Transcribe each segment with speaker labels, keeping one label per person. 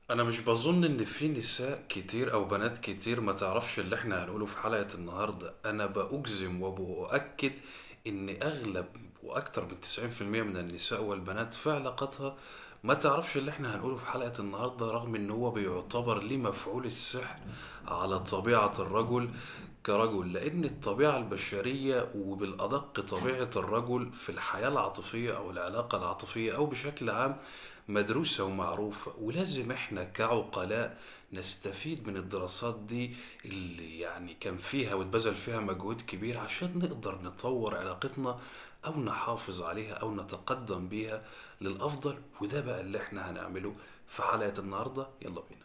Speaker 1: انا مش بظن ان في نساء كتير او بنات كتير ما تعرفش اللي احنا هنقوله في حلقة النهاردة انا بأجزم وبأكد ان اغلب واكتر من 90% من النساء والبنات في علاقاتها ما تعرفش اللي احنا هنقوله في حلقة النهاردة رغم ان هو بيعتبر ليه مفعول السحر على طبيعة الرجل كرجل لان الطبيعة البشرية وبالادق طبيعة الرجل في الحياة العاطفية او العلاقة العاطفية او بشكل عام مدروسة ومعروفة ولازم احنا كعقلاء نستفيد من الدراسات دي اللي يعني كان فيها واتبذل فيها مجهود كبير عشان نقدر نطور علاقتنا او نحافظ عليها او نتقدم بيها للافضل وده بقى اللي احنا هنعمله في حلقة النهاردة يلا بينا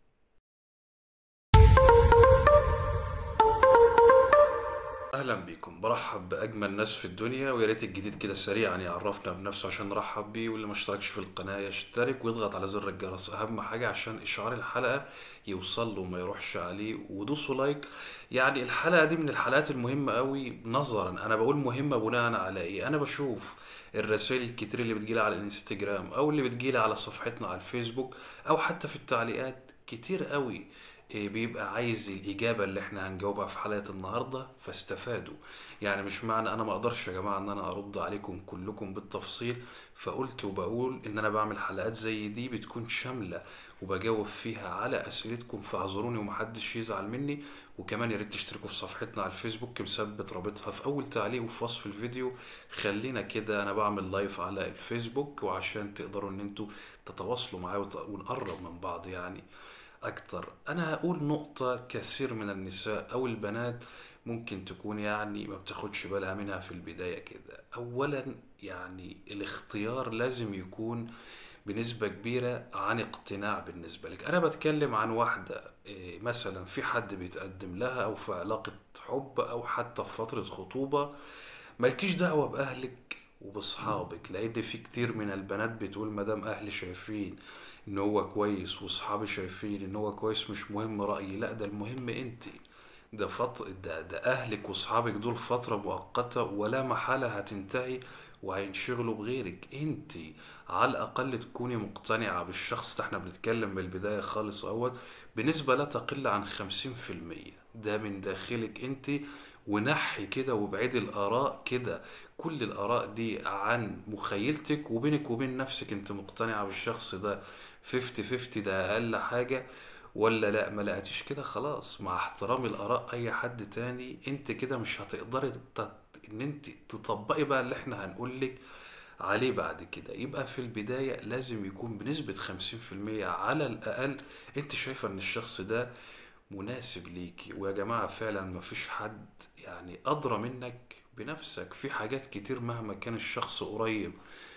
Speaker 1: اهلا بيكم برحب باجمل ناس في الدنيا ويا ريت الجديد كده سريعا يعرفنا بنفسه عشان نرحب بيه واللي ما اشتركش في القناه يشترك ويضغط على زر الجرس اهم حاجه عشان اشعار الحلقه يوصل له وما يروحش عليه ودوسوا لايك يعني الحلقه دي من الحلقات المهمه قوي نظرا انا بقول مهمه بناء على ايه انا بشوف الرسائل الكتير اللي بتجيلي على الانستجرام او اللي بتجيلي على صفحتنا على الفيسبوك او حتى في التعليقات كتير قوي إيه بيبقى عايز الإجابة اللي احنا هنجاوبها في حلقة النهاردة فاستفادوا يعني مش معنى أنا ما أقدرش يا جماعة إن أنا أرد عليكم كلكم بالتفصيل فقلت وبقول إن أنا بعمل حلقات زي دي بتكون شاملة وبجاوب فيها على أسئلتكم فاعذروني ومحدش يزعل مني وكمان يا ريت تشتركوا في صفحتنا على الفيسبوك مثبت رابطها في أول تعليق وفي وصف الفيديو خلينا كده أنا بعمل لايف على الفيسبوك وعشان تقدروا إن انتوا تتواصلوا معايا وت- ونقرب من بعض يعني أكتر أنا هقول نقطة كثير من النساء أو البنات ممكن تكون يعني ما بتاخدش بالها منها في البداية كده أولا يعني الاختيار لازم يكون بنسبة كبيرة عن اقتناع بالنسبة لك أنا بتكلم عن واحدة إيه، مثلا في حد بيتقدم لها أو في علاقة حب أو حتى في فترة خطوبة مالكيش دعوة بأهلك وبصحابك لأن في كتير من البنات بتقول مادام أهلي شايفين إن هو كويس وصحابي شايفين إن هو كويس مش مهم رأيي لأ ده المهم أنتي ده فط... ده, ده أهلك وصحابك دول فترة مؤقتة ولا محالة هتنتهي وهينشغلوا بغيرك انتي على الأقل تكوني مقتنعة بالشخص ده احنا بنتكلم من البداية خالص أول بنسبة لا تقل عن خمسين في المية ده من داخلك انتي ونحي كده وابعدي الآراء كده كل الآراء دي عن مخيلتك وبينك وبين نفسك انت مقتنعة بالشخص ده فيفتي فيفتي ده أقل حاجة ولا لا ما لقيتيش كده خلاص مع احترام الآراء أي حد تاني انت كده مش هتقدري تت... ان انت تطبقي بقى اللي احنا هنقولك عليه بعد كده يبقى في البداية لازم يكون بنسبة خمسين في المية على الأقل انت شايفة ان الشخص ده مناسب ليكي ويا جماعة فعلا مفيش حد يعني أدرى منك بنفسك في حاجات كتير مهما كان الشخص قريب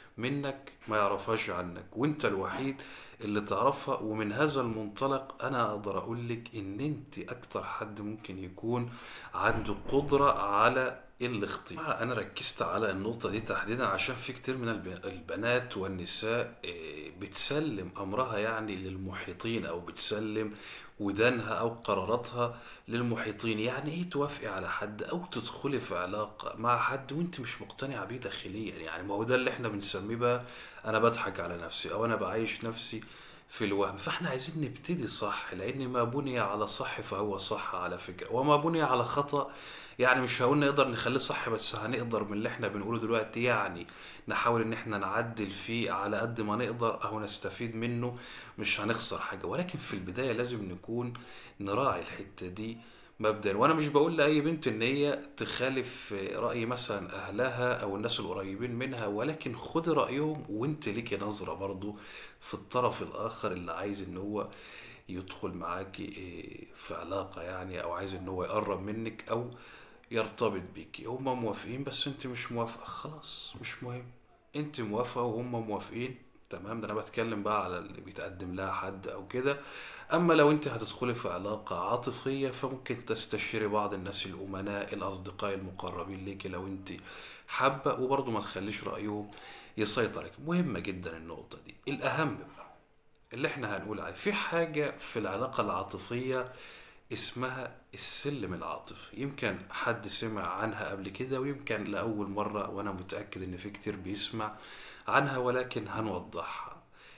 Speaker 1: منك ما يعرفهاش عنك وانت الوحيد اللي تعرفها ومن هذا المنطلق انا اقدر اقولك ان انت اكتر حد ممكن يكون عنده قدرة على الاختيار انا ركزت على النقطة دي تحديدا عشان في كتير من الب- البنات والنساء إيه، بتسلم امرها يعني للمحيطين او بتسلم ودانها او قراراتها للمحيطين يعني ايه توافقي على حد او تدخلي في علاقة مع حد وانت مش مقتنعة بيه داخليا يعني ما هو ده اللي احنا بنسميه بقى انا بضحك على نفسي او انا بعيش نفسي في الوهم فاحنا عايزين نبتدي صح لان ما بني على صح فهو صح على فكرة وما بني على خطأ يعني مش هقول نقدر نخليه صح بس هنقدر من اللي احنا بنقوله دلوقتي يعني نحاول ان احنا نعدل فيه على قد ما نقدر او نستفيد منه مش هنخسر حاجة ولكن في البداية لازم نكون نراعي الحتة دي مبدئيا وانا مش بقول لاي بنت ان هي تخالف راي مثلا اهلها او الناس القريبين منها ولكن خدي رايهم وانت ليكي نظره برضو في الطرف الاخر اللي عايز ان هو يدخل معاكي إيه، في علاقه يعني او عايز ان هو يقرب منك او يرتبط بيكي هما موافقين بس انت مش موافقه خلاص مش مهم انت موافقه وهم موافقين تمام ده انا بتكلم بقى على اللي بيتقدم لها حد او كده اما لو انت هتدخلي في علاقة عاطفية فممكن تستشيري بعض الناس الامناء الاصدقاء المقربين ليكي لو انت حابة وبرضه ما تخليش رأيهم يسيطر عليك مهمة جدا النقطة دي الاهم بقى اللي احنا هنقول عليه في حاجة في العلاقة العاطفية اسمها السلم العاطفي يمكن حد سمع عنها قبل كده ويمكن لأول مرة وأنا متأكد إن في كتير بيسمع عنها ولكن هنوضحها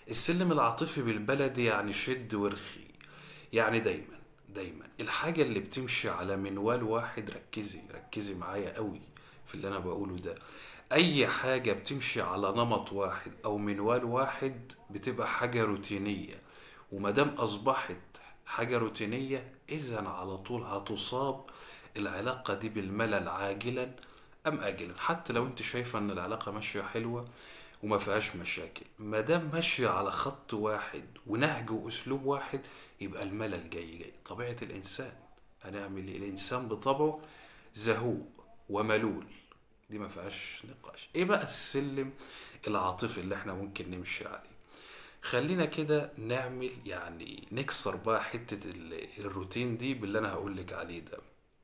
Speaker 1: السلم العاطفي بالبلدي يعني شد ورخي يعني دايما دايما الحاجة اللي بتمشي على منوال واحد ركزي ركزي معايا قوي في اللي انا بقوله ده اي حاجة بتمشي على نمط واحد او منوال واحد بتبقى حاجة روتينية ومادام اصبحت حاجة روتينية اذا على طول هتصاب العلاقة دي بالملل عاجلا ام اجلا حتى لو انت شايفة ان العلاقة ماشية حلوة وما فيهاش مشاكل مادام ماشية على خط واحد ونهج واسلوب واحد يبقى الملل جاي جاي طبيعة الانسان هنعمل ايه الانسان بطبعه زهوق وملول دي ما فيهاش نقاش ايه بقى السلم العاطفي اللي احنا ممكن نمشي عليه خلينا كده نعمل يعني نكسر بقى حتة ال- الروتين دي باللي انا هقولك عليه ده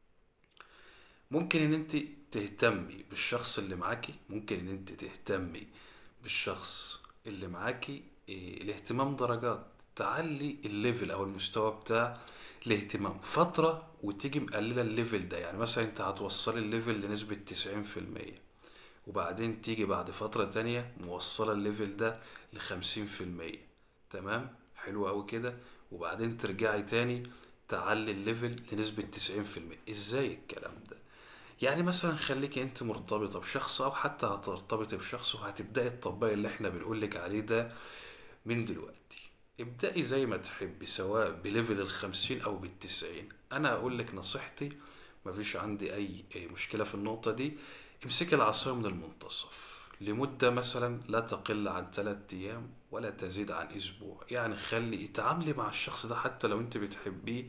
Speaker 1: ممكن ان انت تهتمي بالشخص اللي معاكي ممكن ان انت تهتمي بالشخص اللي معاكي إيه، الاهتمام درجات تعلي الليفل او المستوى بتاع الاهتمام فترة وتيجي مقللة الليفل ده يعني مثلا انت هتوصلي الليفل لنسبة تسعين في المية وبعدين تيجي بعد فترة تانية موصلة الليفل ده لخمسين في المية تمام حلو أوي كده وبعدين ترجعي تاني تعلي الليفل لنسبة تسعين في المية ازاي الكلام ده يعني مثلا خليكي انت مرتبطة بشخص او حتى هترتبطي بشخص وهتبدأي تطبقي اللي احنا بنقولك عليه ده من دلوقتي ابدأي زي ما تحبي سواء بليفل الخمسين او بالتسعين انا اقولك نصيحتي مفيش عندي اي أي مشكلة في النقطة دي امسكي العصاية من المنتصف لمدة مثلا لا تقل عن ثلاثة ايام ولا تزيد عن اسبوع يعني خلي اتعاملي مع الشخص ده حتى لو انت بتحبيه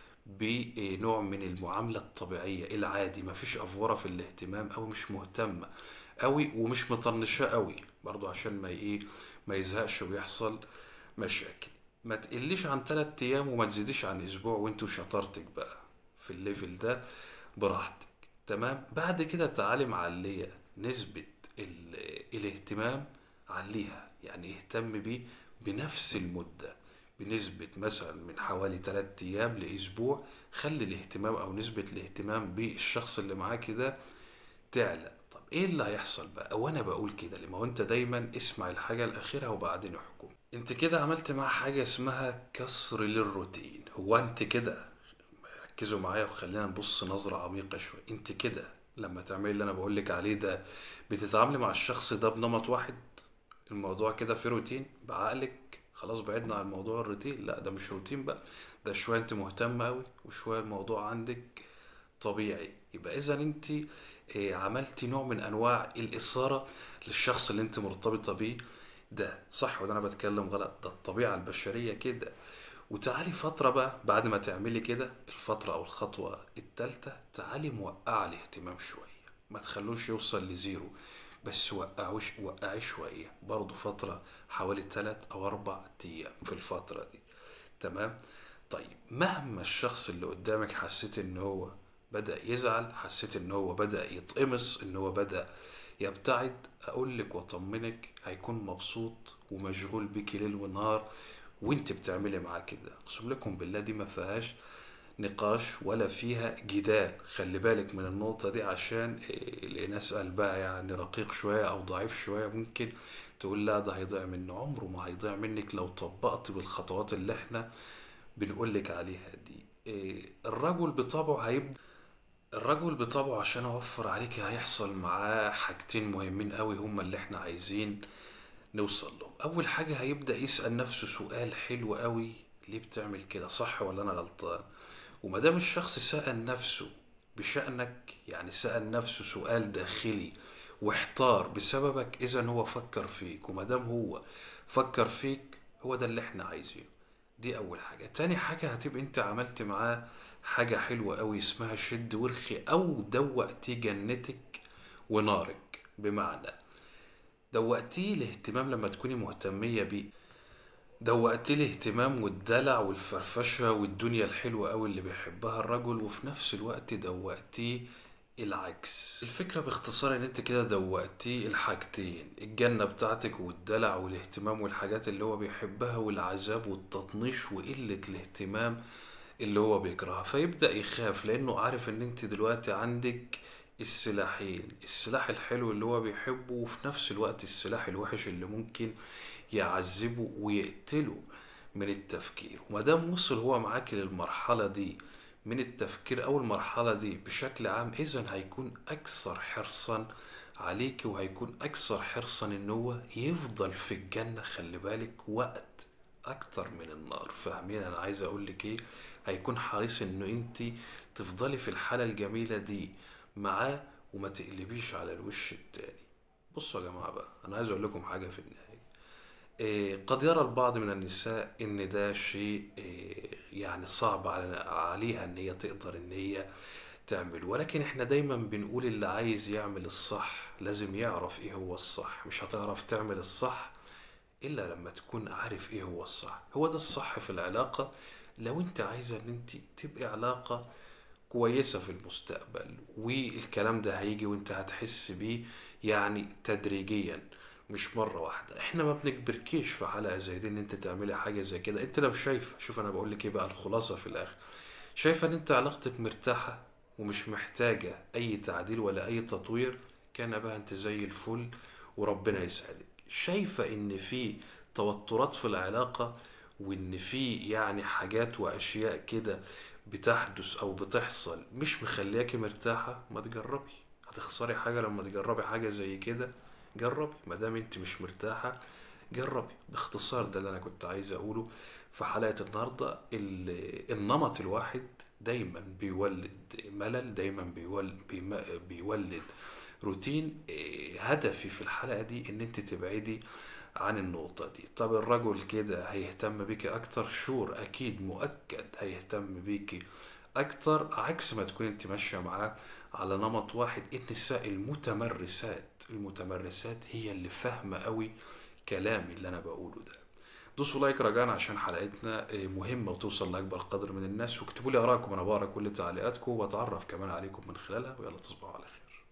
Speaker 1: بنوع من المعاملة الطبيعية العادي مفيش أفورة في الاهتمام أو مش مهتمة أوي ومش مطنشاه أوي برضو عشان ما إيه ما يزهقش ويحصل مشاكل ما تقليش عن تلات أيام وما تزيديش عن أسبوع وانتوا شطارتك بقى في الليفل ده براحتك تمام بعد كده تعالي معلية نسبة ال- الاهتمام عليها يعني اهتم بيه بنفس المدة بنسبة مثلا من حوالي 3 أيام لأسبوع خلي الاهتمام أو نسبة الاهتمام بالشخص اللي معاك ده تعلى طب إيه اللي هيحصل بقى وأنا بقول كده لما هو أنت دايما اسمع الحاجة الأخيرة وبعدين احكم أنت كده عملت مع حاجة اسمها كسر للروتين هو أنت كده ركزوا معايا وخلينا نبص نظرة عميقة شوية أنت كده لما تعملي اللي أنا بقولك عليه ده بتتعاملي مع الشخص ده بنمط واحد الموضوع كده في روتين بعقلك خلاص بعدنا عن موضوع الروتين لا ده مش روتين بقى ده شوية انت مهتمة قوي وشوية الموضوع عندك طبيعي يبقى اذا انت آه، عملتي نوع من انواع الاثارة للشخص اللي انت مرتبطة بيه ده صح ولا انا بتكلم غلط ده الطبيعة البشرية كده وتعالي فترة بقى بعد ما تعملي كده الفترة او الخطوة التالتة تعالي موقعة الاهتمام شوية ما تخلوش يوصل لزيرو بس وقعوش وقعي شوية برضه فترة حوالي تلات أو أربع أيام في الفترة دي تمام طيب مهما الشخص اللي قدامك حسيت إن هو بدأ يزعل حسيت إن هو بدأ يتقمص إن هو بدأ يبتعد أقولك وأطمنك هيكون مبسوط ومشغول بيكي ليل ونهار وانت بتعملي معاه كده اقسم لكم بالله دي ما فيهاش نقاش ولا فيها جدال خلي بالك من النقطة دي عشان إيه، الناس قلبها يعني رقيق شوية أو ضعيف شوية ممكن تقول لا ده هيضيع منه عمره ما هيضيع منك لو طبقت بالخطوات اللي احنا بنقولك عليها دي إيه، الرجل بطبعه هيبدأ الرجل بطبعه عشان اوفر عليك هيحصل معاه حاجتين مهمين قوي هما اللي احنا عايزين نوصل لهم اول حاجة هيبدأ يسأل نفسه سؤال حلو قوي ليه بتعمل كده صح ولا انا غلطان ومادام الشخص سأل نفسه بشأنك يعني سأل نفسه سؤال داخلي واحتار بسببك اذا هو فكر فيك ومادام هو فكر فيك هو ده اللي احنا عايزينه دي اول حاجة تاني حاجة هتبقى انت عملت معاه حاجة حلوة قوي اسمها شد ورخي او دوقتي جنتك ونارك بمعنى دوقتيه الاهتمام لما تكوني مهتمية بيه دوقتيه الاهتمام والدلع والفرفشة والدنيا الحلوة قوي اللي بيحبها الرجل وفي نفس الوقت دوقتيه العكس الفكرة باختصار ان انت كده دوقتيه الحاجتين الجنة بتاعتك والدلع والاهتمام والحاجات اللي هو بيحبها والعذاب والتطنيش وقلة الاهتمام اللي هو بيكرهها فيبدأ يخاف لأنه عارف إن أنت دلوقتي عندك السلاحين السلاح الحلو اللي هو بيحبه وفي نفس الوقت السلاح الوحش اللي ممكن يعذبه ويقتله من التفكير وما دام وصل هو معاك للمرحلة دي من التفكير أو المرحلة دي بشكل عام إذا هيكون أكثر حرصا عليك وهيكون أكثر حرصا إن هو يفضل في الجنة خلي بالك وقت أكتر من النار فاهمين أنا عايز أقول لك إيه هيكون حريص إنه أنت تفضلي في الحالة الجميلة دي معاه وما تقلبيش على الوش التاني بصوا يا جماعة بقى أنا عايز أقول لكم حاجة في النهاية إيه، قد يرى البعض من النساء ان ده شيء إيه، يعني صعب على- عليها ان هي تقدر ان هي تعمل ولكن احنا دايما بنقول اللي عايز يعمل الصح لازم يعرف ايه هو الصح مش هتعرف تعمل الصح الا لما تكون عارف ايه هو الصح هو ده الصح في العلاقة لو انت عايزة ان انت تبقي علاقة كويسة في المستقبل والكلام ده هيجي وانت هتحس بيه يعني تدريجيا مش مرة واحدة احنا ما بنجبركيش في حلقة زي دي ان انت تعملي حاجة زي كده انت لو شايفة شوف انا بقول لك ايه بقى الخلاصة في الاخر شايفة ان انت علاقتك مرتاحة ومش محتاجة اي تعديل ولا اي تطوير كان بقى انت زي الفل وربنا يسعدك شايفة ان في توترات في العلاقة وان في يعني حاجات واشياء كده بتحدث او بتحصل مش مخلياكي مرتاحة ما تجربي هتخسري حاجة لما تجربي حاجة زي كده جربي ما دام انت مش مرتاحة جربي باختصار ده اللي انا كنت عايز اقوله في حلقة النهاردة ال- النمط الواحد دايما بيولد ملل دايما بيولد, بيولد روتين إيه، هدفي في الحلقة دي ان انت تبعدي عن النقطة دي طب الرجل كده هيهتم بيكي اكتر شور اكيد مؤكد هيهتم بيكي اكتر عكس ما تكون انت ماشية معاه على نمط واحد النساء المتمرسات المتمرسات هي اللي فاهمة قوي كلامي اللي انا بقوله ده دوسوا لايك رجاء عشان حلقتنا آه، مهمة وتوصل لأكبر قدر من الناس واكتبوا لي آرائكم أنا بقرا كل تعليقاتكم وبتعرف كمان عليكم من خلالها ويلا تصبحوا على خير